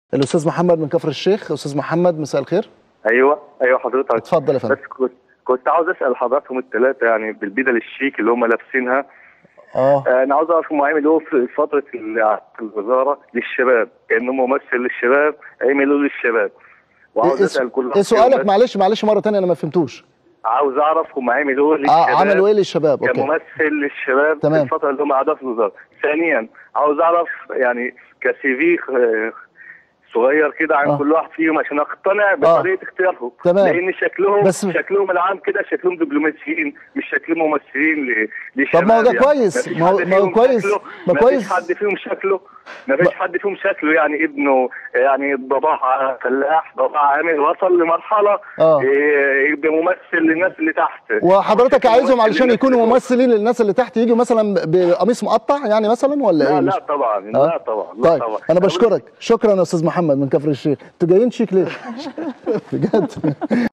الاستاذ محمد من كفر الشيخ استاذ محمد مساء الخير ايوه ايوه حضرتك اتفضل يا فندم بس كنت كنت عاوز اسال حضراتكم الثلاثه يعني بالبدل الشيك اللي هم لابسينها اه آه، انا عاوز اعرف هم عملوا في فتره ال- الوزاره للشباب كانه ممثل للشباب عملوا للشباب وعاوز ايه, اسال كل إيه واحد سؤالك فيهم بس، معلش معلش مره تانية انا ما فهمتوش عاوز اعرف هم عملوا للشباب اه عملوا ايه للشباب اوكي كممثل للشباب تمام. في الفتره اللي هم قعدوها في الوزاره ثانيا عاوز اعرف يعني كسي في صغير كده عن آه. كل واحد فيهم عشان اقتنع بطريقه اختيارهم تمام. لان شكلهم بس- بس شكلهم العام كده شكلهم دبلوماسيين مش شكلهم ممثلين ل- للشباب طب ما هو ده يعني. كويس. مفيش ما هو- حد ما هو فيهم كويس. شكله- ما مفيش كويس. حد فيهم شكله ما فيش حد فيهم شكله يعني ابنه يعني باباه فلاح باباه عامل وصل لمرحله آه. إيه، يبقى ممثل للناس اللي تحت وحضرتك عايزهم ممثل علشان للناس يكونوا اللي فوق. ممثلين للناس اللي تحت يجوا مثلا بقميص مقطع يعني مثلا ولا ايه لا مش- لا طبعا آه؟ لا طبعا لا طيب طبعا انا بشكرك شكرا يا استاذ محمد من كفر الشيخ انتوا جايين شيك ليه بجد